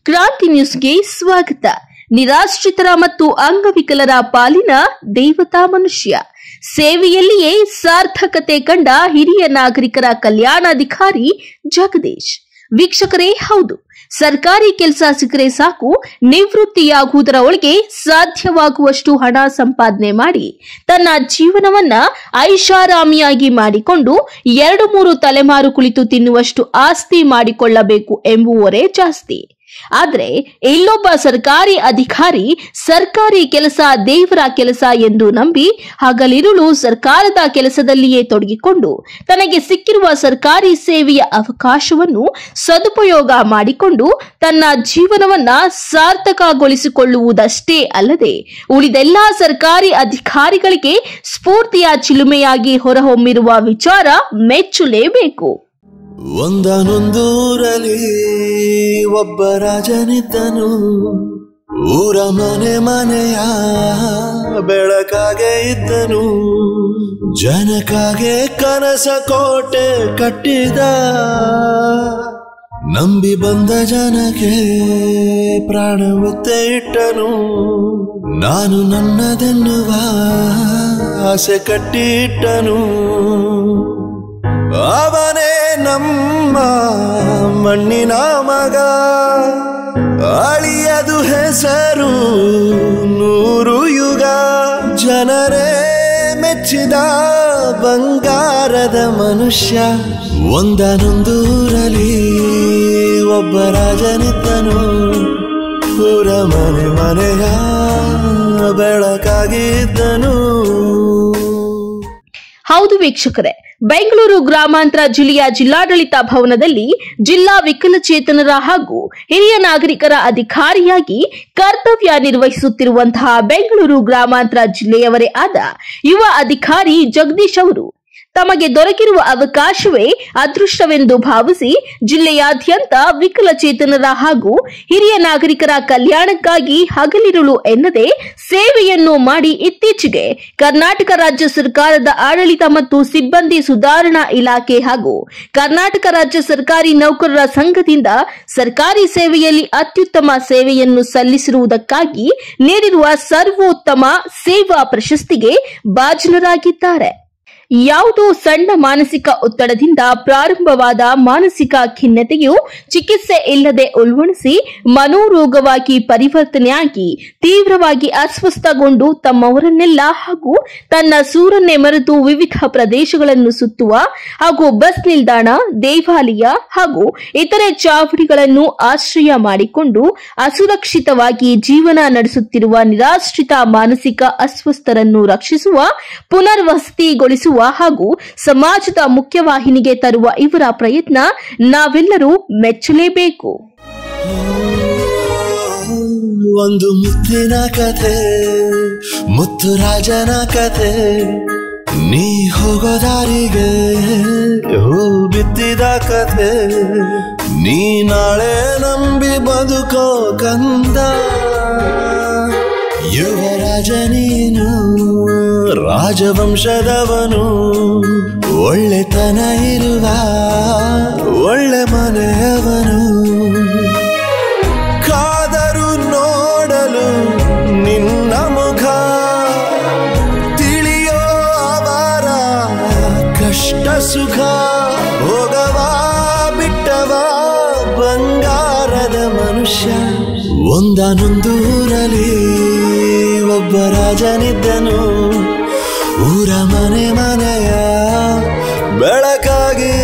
ಕ್ರಾಂತಿ ನ್ಯೂಸ್ಗೆ ಸ್ವಾಗತ ನಿರಾಶ್ರಿತರ ಮತ್ತು ಅಂಗವಿಕಲರ ಪಾಲಿನ ದೇವತಾ ಮನುಷ್ಯ ಸೇವೆಯಲ್ಲಿಯೇ ಸಾರ್ಥಕತೆ ಕಂಡ ಹಿರಿಯ ನಾಗರಿಕರ ಕಲ್ಯಾಣಾಧಿಕಾರಿ ಜಗದೀಶ್ ವೀಕ್ಷಕರೇ ಹೌದು ಸರ್ಕಾರಿ ಕೆಲಸ ಸಿಕ್ಕರೆ ಸಾಕು ನಿವೃತ್ತಿಯಾಗುವುದರ ಒಳಗೆ ಸಾಧ್ಯವಾಗುವಷ್ಟು ಹಣ ಸಂಪಾದನೆ ಮಾಡಿ ತನ್ನ ಜೀವನವನ್ನ ಐಷಾರಾಮಿಯಾಗಿ ಮಾಡಿಕೊಂಡು ಎರಡು ಮೂರು ತಲೆಮಾರು ಕುಳಿತು ತಿನ್ನುವಷ್ಟು ಆಸ್ತಿ ಮಾಡಿಕೊಳ್ಳಬೇಕು ಎಂಬುವರೇ ಜಾಸ್ತಿ ಆದ್ರೆ ಇಲ್ಲೊಬ್ಬ ಸರ್ಕಾರಿ ಅಧಿಕಾರಿ ಸರ್ಕಾರಿ ಕೆಲಸ ದೇವರ ಕೆಲಸ ಎಂದು ನಂಬಿ ಹಗಲಿರುಳು ಸರ್ಕಾರದ ಕೆಲಸದಲ್ಲಿಯೇ ತೊಡಗಿಕೊಂಡು ತನಗೆ ಸಿಕ್ಕಿರುವ ಸರ್ಕಾರಿ ಸೇವೆಯ ಅವಕಾಶವನ್ನು ಸದುಪಯೋಗ ಮಾಡಿಕೊಂಡು ತನ್ನ ಜೀವನವನ್ನ ಸಾರ್ಥಕಗೊಳಿಸಿಕೊಳ್ಳುವುದಷ್ಟೇ ಅಲ್ಲದೆ ಉಳಿದೆಲ್ಲ ಸರ್ಕಾರಿ ಅಧಿಕಾರಿಗಳಿಗೆ ಸ್ಫೂರ್ತಿಯ ಚಿಲುಮೆಯಾಗಿ ಹೊರಹೊಮ್ಮಿರುವ ವಿಚಾರ ಮೆಚ್ಚುಲೇಬೇಕು ಒಂದನೊಂದೂರಲ್ಲಿ ಒಬ್ಬ ರಾಜನಿದ್ದನು ಊರ ಮನೆ ಮನೆಯ ಬೆಳಕಾಗೆ ಇದ್ದನು ಜನಕಾಗೆ ಕನಸ ಕೋಟೆ ಕಟ್ಟಿದ ನಂಬಿ ಬಂದ ಜನಕ್ಕೆ ಪ್ರಾಣ ಒತ್ತೆ ಇಟ್ಟನು ನಾನು ನನ್ನದೆನ್ನುವ ಆಸೆ ಕಟ್ಟಿಟ್ಟನು ಅವನೇ ನಮ್ಮ ಮಣ್ಣಿನ ಮಗ ಅಳಿಯದು ಹೆಸರು ನೂರು ಯುಗ ಜನರೇ ಮೆಚ್ಚಿದ ಬಂಗಾರದ ಮನುಷ್ಯ ಒಂದನೊಂದೂರಲ್ಲಿ ಒಬ್ಬ ರಾಜನಿದ್ದನು ಊರ ಮನೆ ಮನೆಯ ಬೆಳಕಾಗಿದ್ದನು ಹೌದು ವೀಕ್ಷಕರೇ ಬೆಂಗಳೂರು ಗ್ರಾಮಾಂತರ ಜಿಲ್ಲೆಯ ಜಿಲ್ಲಾಡಳಿತ ಭವನದಲ್ಲಿ ಜಿಲ್ಲಾ ವಿಕಲಚೇತನರ ಹಾಗೂ ಹಿರಿಯ ನಾಗರಿಕರ ಅಧಿಕಾರಿಯಾಗಿ ಕರ್ತವ್ಯ ನಿರ್ವಹಿಸುತ್ತಿರುವಂತಹ ಬೆಂಗಳೂರು ಗ್ರಾಮಾಂತರ ಜಿಲ್ಲೆಯವರೇ ಆದ ಯುವ ಅಧಿಕಾರಿ ಜಗದೀಶ್ ಅವರು ತಮಗೆ ದೊರಕಿರುವ ಅವಕಾಶವೇ ಅದೃಷ್ಟವೆಂದು ಭಾವಿಸಿ ಜಿಲ್ಲೆಯಾದ್ಯಂತ ವಿಕಲಚೇತನರ ಹಾಗೂ ಹಿರಿಯ ನಾಗರಿಕರ ಕಲ್ಯಾಣಕ್ಕಾಗಿ ಹಗಲಿರುಳು ಎನ್ನದೆ ಸೇವೆಯನ್ನು ಮಾಡಿ ಇತ್ತೀಚೆಗೆ ಕರ್ನಾಟಕ ರಾಜ್ಯ ಸರ್ಕಾರದ ಆಡಳಿತ ಮತ್ತು ಸಿಬ್ಬಂದಿ ಸುಧಾರಣಾ ಇಲಾಖೆ ಹಾಗೂ ಕರ್ನಾಟಕ ರಾಜ್ಯ ಸರ್ಕಾರಿ ನೌಕರರ ಸಂಘದಿಂದ ಸರ್ಕಾರಿ ಸೇವೆಯಲ್ಲಿ ಅತ್ಯುತ್ತಮ ಸೇವೆಯನ್ನು ಸಲ್ಲಿಸಿರುವುದಕ್ಕಾಗಿ ನೀಡಿರುವ ಸರ್ವೋತ್ತಮ ಸೇವಾ ಪ್ರಶಸ್ತಿಗೆ ಭಾಜನರಾಗಿದ್ದಾರೆ ಯಾವುದೋ ಸಣ್ಣ ಮಾನಸಿಕ ಒತ್ತಡದಿಂದ ಪ್ರಾರಂಭವಾದ ಮಾನಸಿಕ ಖಿನ್ನತೆಯು ಚಿಕಿತ್ಸೆ ಇಲ್ಲದೆ ಉಲ್ಬಣಿಸಿ ಮನೋರೋಗವಾಗಿ ಪರಿವರ್ತನೆಯಾಗಿ ತೀವ್ರವಾಗಿ ಅಸ್ವಸ್ಥಗೊಂಡು ತಮ್ಮವರನ್ನೆಲ್ಲ ಹಾಗೂ ತನ್ನ ಸೂರನ್ನೇ ಮರೆತು ವಿವಿಧ ಪ್ರದೇಶಗಳನ್ನು ಸುತ್ತುವ ಹಾಗೂ ಬಸ್ ನಿಲ್ದಾಣ ದೇವಾಲಯ ಹಾಗೂ ಇತರೆ ಚಾವಡಿಗಳನ್ನು ಆಶ್ರಯ ಮಾಡಿಕೊಂಡು ಅಸುರಕ್ಷಿತವಾಗಿ ಜೀವನ ನಡೆಸುತ್ತಿರುವ ನಿರಾಶ್ರಿತ ಮಾನಸಿಕ ಅಸ್ವಸ್ಥರನ್ನು ರಕ್ಷಿಸುವ ಪುನರ್ವಸತಿಗೊಳಿಸುವ ಹಾಗೂ ಸಮಾಜದ ಮುಖ್ಯವಾಹಿನಿಗೆ ತರುವ ಇವರ ಪ್ರಯತ್ನ ನಾವೆಲ್ಲರೂ ಮೆಚ್ಚಲೇಬೇಕು ಒಂದು ಮುತ್ತಿನ ಕಥೆ ಮುತ್ತು ರಾಜನ ಕಥೆ ನೀ ಹೋಗೋ ದಾರಿಗೆ ಹೂ ಬಿತ್ತಿದ ಕಥೆ ನೀ ನಾಳೆ ನಂಬಿ ಬದುಕೋ ಕಂದ ಯುವರಾಜ ನೀನು ರಾಜವಂಶದವನು ಒಳ್ಳೆತನ ಇರುವ ಒಳ್ಳೆ ಮನೆಯವನು ಕಾದರು ನೋಡಲು ನಿನ್ನ ಮುಖ ತಿಳಿಯೋ ಅವರ ಕಷ್ಟ ಸುಖ ಹೋಗವ ಬಿಟ್ಟವ ಬಂಗಾರದ ಮನುಷ್ಯ ಒಂದನೊಂದೂರಲ್ಲಿ ಒಬ್ಬ ರಾಜನಿದ್ದನು ಊರ ಮನೆ ಮನೆಯ ಬೆಳಕಾಗಿ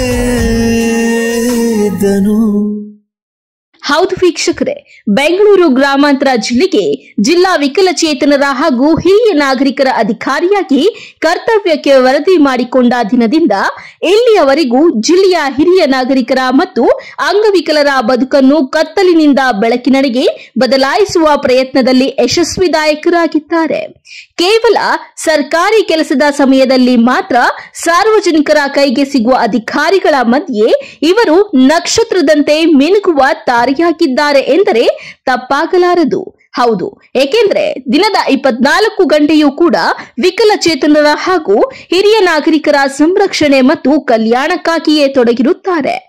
ಇದ್ದನು ಹೌದು ವೀಕ್ಷಕರೇ ಬೆಂಗಳೂರು ಗ್ರಾಮಾಂತರ ಜಿಲ್ಲೆಗೆ ಜಿಲ್ಲಾ ವಿಕಲಚೇತನರ ಹಾಗೂ ಹಿರಿಯ ನಾಗರಿಕರ ಅಧಿಕಾರಿಯಾಗಿ ಕರ್ತವ್ಯಕ್ಕೆ ವರದಿ ಮಾಡಿಕೊಂಡ ದಿನದಿಂದ ಇಲ್ಲಿಯವರೆಗೂ ಜಿಲ್ಲೆಯ ಹಿರಿಯ ನಾಗರಿಕರ ಮತ್ತು ಅಂಗವಿಕಲರ ಬದುಕನ್ನು ಕತ್ತಲಿನಿಂದ ಬೆಳಕಿನಡೆಗೆ ಬದಲಾಯಿಸುವ ಪ್ರಯತ್ನದಲ್ಲಿ ಯಶಸ್ವಿದಾಯಕರಾಗಿದ್ದಾರೆ ಕೇವಲ ಸರ್ಕಾರಿ ಕೆಲಸದ ಸಮಯದಲ್ಲಿ ಮಾತ್ರ ಸಾರ್ವಜನಿಕರ ಕೈಗೆ ಸಿಗುವ ಅಧಿಕಾರಿಗಳ ಮಧ್ಯೆ ಇವರು ನಕ್ಷತ್ರದಂತೆ ಮಿನುಗುವ ತಾರೆಯಾಗಿದ್ದಾರೆ ಎಂದರೆ ತಪ್ಪಾಗಲಾರದು ಹೌದು ಏಕೆಂದ್ರೆ ದಿನದ ಇಪ್ಪತ್ನಾಲ್ಕು ಗಂಟೆಯೂ ಕೂಡ ವಿಕಲಚೇತನರ ಹಾಗೂ ಹಿರಿಯ ನಾಗರಿಕರ ಸಂರಕ್ಷಣೆ ಮತ್ತು ಕಲ್ಯಾಣಕ್ಕಾಗಿಯೇ ತೊಡಗಿರುತ್ತಾರೆ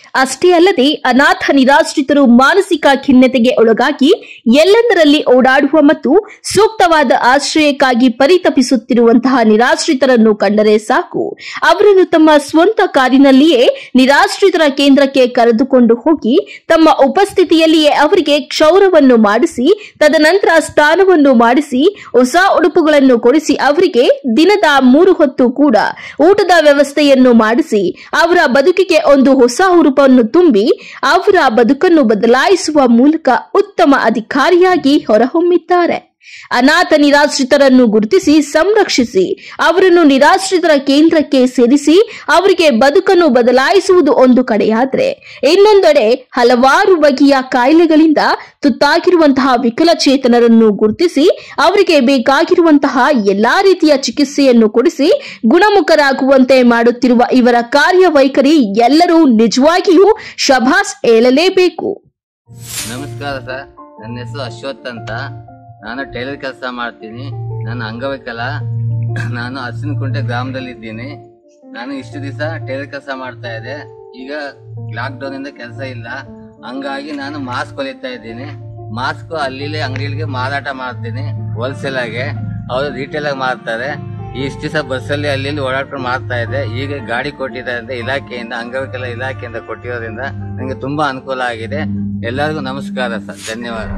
ಅಷ್ಟೇ ಅಲ್ಲದೆ ಅನಾಥ ನಿರಾಶ್ರಿತರು ಮಾನಸಿಕ ಖಿನ್ನತೆಗೆ ಒಳಗಾಗಿ ಎಲ್ಲೆಂದರಲ್ಲಿ ಓಡಾಡುವ ಮತ್ತು ಸೂಕ್ತವಾದ ಆಶ್ರಯಕ್ಕಾಗಿ ಪರಿತಪಿಸುತ್ತಿರುವಂತಹ ನಿರಾಶ್ರಿತರನ್ನು ಕಂಡರೆ ಸಾಕು ಅವರನ್ನು ತಮ್ಮ ಸ್ವಂತ ಕಾರಿನಲ್ಲಿಯೇ ನಿರಾಶ್ರಿತರ ಕೇಂದ್ರಕ್ಕೆ ಕರೆದುಕೊಂಡು ಹೋಗಿ ತಮ್ಮ ಉಪಸ್ಥಿತಿಯಲ್ಲಿಯೇ ಅವರಿಗೆ ಕ್ಷೌರವನ್ನು ಮಾಡಿಸಿ ತದನಂತರ ಸ್ನಾನವನ್ನು ಮಾಡಿಸಿ ಹೊಸ ಉಡುಪುಗಳನ್ನು ಕೊಡಿಸಿ ಅವರಿಗೆ ದಿನದ ಮೂರು ಹೊತ್ತು ಕೂಡ ಊಟದ ವ್ಯವಸ್ಥೆಯನ್ನು ಮಾಡಿಸಿ ಅವರ ಬದುಕಿಗೆ ಒಂದು ಹೊಸ ಹುರುಪನ್ನು ತುಂಬಿ ಅವರ ಬದುಕನ್ನು ಬದಲಾಯಿಸುವ ಮೂಲಕ ಉತ್ತಮ ಅಧಿಕಾರಿಯಾಗಿ ಹೊರಹೊಮ್ಮಿದ್ದಾರೆ ಅನಾಥ ನಿರಾಶ್ರಿತರನ್ನು ಗುರುತಿಸಿ ಸಂರಕ್ಷಿಸಿ ಅವರನ್ನು ನಿರಾಶ್ರಿತರ ಕೇಂದ್ರಕ್ಕೆ ಸೇರಿಸಿ ಅವರಿಗೆ ಬದುಕನ್ನು ಬದಲಾಯಿಸುವುದು ಒಂದು ಕಡೆಯಾದ್ರೆ ಇನ್ನೊಂದೆಡೆ ಹಲವಾರು ಬಗೆಯ ಕಾಯಿಲೆಗಳಿಂದ ತುತ್ತಾಗಿರುವಂತಹ ವಿಕಲಚೇತನರನ್ನು ಗುರುತಿಸಿ ಅವರಿಗೆ ಬೇಕಾಗಿರುವಂತಹ ಎಲ್ಲಾ ರೀತಿಯ ಚಿಕಿತ್ಸೆಯನ್ನು ಕೊಡಿಸಿ ಗುಣಮುಖರಾಗುವಂತೆ ಮಾಡುತ್ತಿರುವ ಇವರ ಕಾರ್ಯವೈಖರಿ ಎಲ್ಲರೂ ನಿಜವಾಗಿಯೂ ಶಭಾಸ್ ಹೇಳಲೇಬೇಕು ನಮಸ್ಕಾರ ಸರ್ ನನ್ನ ಹೆಸರು ಅಶ್ವಥ್ ಅಂತ ನಾನು ಟೈಲರ್ ಕೆಲಸ ಮಾಡ್ತೀನಿ ನಾನು ಅಂಗವಿಕಲ ನಾನು ಅರಸಿನಕುಂಟೆ ಗ್ರಾಮದಲ್ಲಿದ್ದೀನಿ ನಾನು ಇಷ್ಟು ದಿವಸ ಟೈಲರ್ ಕೆಲಸ ಮಾಡ್ತಾ ಇದ್ದೆ ಈಗ ಲಾಕ್ಡೌನ್ ಇಂದ ಕೆಲಸ ಇಲ್ಲ ಹಂಗಾಗಿ ನಾನು ಮಾಸ್ಕ್ ಹೊಲಿತಾ ಇದ್ದೀನಿ ಮಾಸ್ಕ್ ಅಲ್ಲಿ ಅಂಗಡಿಗಳಿಗೆ ಮಾರಾಟ ಮಾಡ್ತೀನಿ ಹೋಲ್ಸೇಲ್ ಆಗಿ ಅವರು ರಿಟೇಲ್ ಆಗಿ ಮಾರ್ತಾರೆ ಇಷ್ಟು ದಿವಸ ಬಸ್ಸಲ್ಲಿ ಅಲ್ಲಿ ಇಲ್ಲಿ ಓಡಾಡ್ಕೊಂಡು ಮಾಡ್ತಾ ಇದ್ದೆ ಈಗ ಗಾಡಿ ಕೊಟ್ಟಿದ್ದಾರೆ ಇಲಾಖೆಯಿಂದ ಅಂಗವಿಕಲ ಇಲಾಖೆಯಿಂದ ಕೊಟ್ಟಿರೋದ್ರಿಂದ ನನಗೆ ತುಂಬಾ ಅನುಕೂಲ ಆಗಿದೆ ಎಲ್ಲರಿಗೂ ನಮಸ್ಕಾರ ಸರ್ ಧನ್ಯವಾದ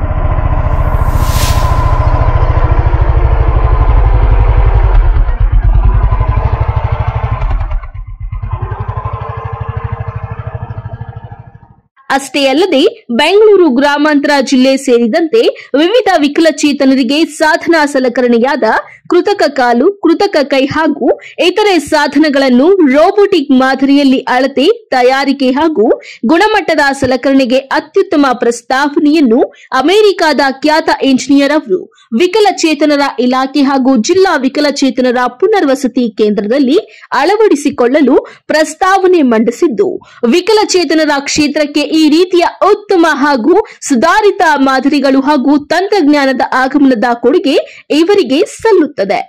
ಅಷ್ಟೇ ಅಲ್ಲದೆ ಬೆಂಗಳೂರು ಗ್ರಾಮಾಂತರ ಜಿಲ್ಲೆ ಸೇರಿದಂತೆ ವಿವಿಧ ವಿಕಲಚೇತನರಿಗೆ ಸಾಧನ ಸಲಕರಣೆಯಾದ ಕೃತಕ ಕಾಲು ಕೃತಕ ಕೈ ಹಾಗೂ ಇತರೆ ಸಾಧನಗಳನ್ನು ರೋಬೋಟಿಕ್ ಮಾದರಿಯಲ್ಲಿ ಅಳತೆ ತಯಾರಿಕೆ ಹಾಗೂ ಗುಣಮಟ್ಟದ ಸಲಕರಣೆಗೆ ಅತ್ಯುತ್ತಮ ಪ್ರಸ್ತಾವನೆಯನ್ನು ಅಮೆರಿಕದ ಖ್ಯಾತ ಇಂಜಿನಿಯರ್ ಅವರು ವಿಕಲಚೇತನರ ಇಲಾಖೆ ಹಾಗೂ ಜಿಲ್ಲಾ ವಿಕಲಚೇತನರ ಪುನರ್ವಸತಿ ಕೇಂದ್ರದಲ್ಲಿ ಅಳವಡಿಸಿಕೊಳ್ಳಲು ಪ್ರಸ್ತಾವನೆ ಮಂಡಿಸಿದ್ದು ವಿಕಲಚೇತನರ ಕ್ಷೇತ್ರಕ್ಕೆ ಈ ರೀತಿಯ ಉತ್ತಮ ಹಾಗೂ ಸುಧಾರಿತ ಮಾದರಿಗಳು ಹಾಗೂ ತಂತ್ರಜ್ಞಾನದ ಆಗಮನದ ಕೊಡುಗೆ ಇವರಿಗೆ ಸಲ್ಲುತ್ತದೆ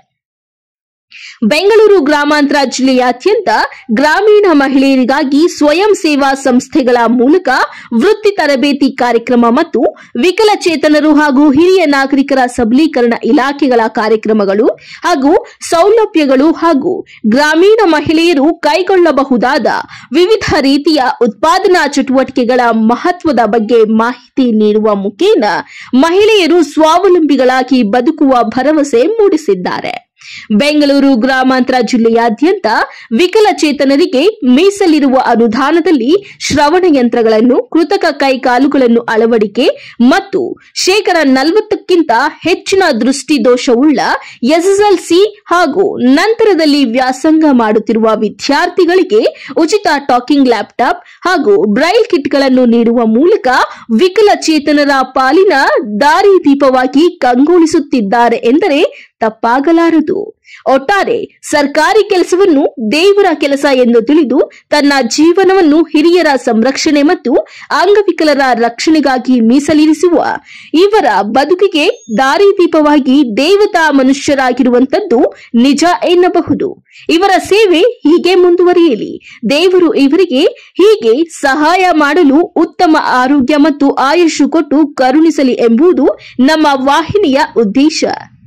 ಬೆಂಗಳೂರು ಗ್ರಾಮಾಂತರ ಜಿಲ್ಲೆಯಾದ್ಯಂತ ಗ್ರಾಮೀಣ ಮಹಿಳೆಯರಿಗಾಗಿ ಸ್ವಯಂ ಸೇವಾ ಸಂಸ್ಥೆಗಳ ಮೂಲಕ ವೃತ್ತಿ ತರಬೇತಿ ಕಾರ್ಯಕ್ರಮ ಮತ್ತು ವಿಕಲಚೇತನರು ಹಾಗೂ ಹಿರಿಯ ನಾಗರಿಕರ ಸಬಲೀಕರಣ ಇಲಾಖೆಗಳ ಕಾರ್ಯಕ್ರಮಗಳು ಹಾಗೂ ಸೌಲಭ್ಯಗಳು ಹಾಗೂ ಗ್ರಾಮೀಣ ಮಹಿಳೆಯರು ಕೈಗೊಳ್ಳಬಹುದಾದ ವಿವಿಧ ರೀತಿಯ ಉತ್ಪಾದನಾ ಚಟುವಟಿಕೆಗಳ ಮಹತ್ವದ ಬಗ್ಗೆ ಮಾಹಿತಿ ನೀಡುವ ಮುಖೇನ ಮಹಿಳೆಯರು ಸ್ವಾವಲಂಬಿಗಳಾಗಿ ಬದುಕುವ ಭರವಸೆ ಮೂಡಿಸಿದ್ದಾರೆ ಬೆಂಗಳೂರು ಗ್ರಾಮಾಂತರ ಜಿಲ್ಲೆಯಾದ್ಯಂತ ವಿಕಲಚೇತನರಿಗೆ ಮೀಸಲಿರುವ ಅನುದಾನದಲ್ಲಿ ಶ್ರವಣ ಯಂತ್ರಗಳನ್ನು ಕೃತಕ ಕೈಕಾಲುಗಳನ್ನು ಅಳವಡಿಕೆ ಮತ್ತು ಶೇಕಡ ನಲವತ್ತಕ್ಕಿಂತ ಹೆಚ್ಚಿನ ದೃಷ್ಟಿ ದೋಷವುಳ್ಳ ಎಸ್ಎಸ್ಎಲ್ಸಿ ಹಾಗೂ ನಂತರದಲ್ಲಿ ವ್ಯಾಸಂಗ ಮಾಡುತ್ತಿರುವ ವಿದ್ಯಾರ್ಥಿಗಳಿಗೆ ಉಚಿತ ಟಾಕಿಂಗ್ ಲ್ಯಾಪ್ಟಾಪ್ ಹಾಗೂ ಬ್ರೈಲ್ ಕಿಟ್ಗಳನ್ನು ನೀಡುವ ಮೂಲಕ ವಿಕಲಚೇತನರ ಪಾಲಿನ ದಾರಿದೀಪವಾಗಿ ಕಂಗೊಳಿಸುತ್ತಿದ್ದಾರೆ ಎಂದರೆ ತಪ್ಪಾಗಲಾರದು ಒಟ್ಟಾರೆ ಸರ್ಕಾರಿ ಕೆಲಸವನ್ನು ದೇವರ ಕೆಲಸ ಎಂದು ತಿಳಿದು ತನ್ನ ಜೀವನವನ್ನು ಹಿರಿಯರ ಸಂರಕ್ಷಣೆ ಮತ್ತು ಅಂಗವಿಕಲರ ರಕ್ಷಣೆಗಾಗಿ ಮೀಸಲಿರಿಸುವ ಇವರ ಬದುಕಿಗೆ ದಾರಿದೀಪವಾಗಿ ದೇವತಾ ಮನುಷ್ಯರಾಗಿರುವಂತದ್ದು ನಿಜ ಎನ್ನಬಹುದು ಇವರ ಸೇವೆ ಹೀಗೆ ಮುಂದುವರಿಯಲಿ ದೇವರು ಇವರಿಗೆ ಹೀಗೆ ಸಹಾಯ ಮಾಡಲು ಉತ್ತಮ ಆರೋಗ್ಯ ಮತ್ತು ಆಯುಷು ಕೊಟ್ಟು ಕರುಣಿಸಲಿ ಎಂಬುದು ನಮ್ಮ ವಾಹಿನಿಯ ಉದ್ದೇಶ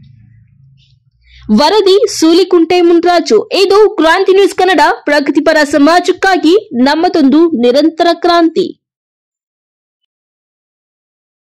ವರದಿ ಸೂಲಿಕುಂಟೆ ಮುನ್ರಾಜು ಇದು ಕ್ರಾಂತಿ ನ್ಯೂಸ್ ಕನ್ನಡ ಪ್ರಗತಿಪರ ಸಮಾಜಕ್ಕಾಗಿ ನಮ್ಮದೊಂದು ನಿರಂತರ ಕ್ರಾಂತಿ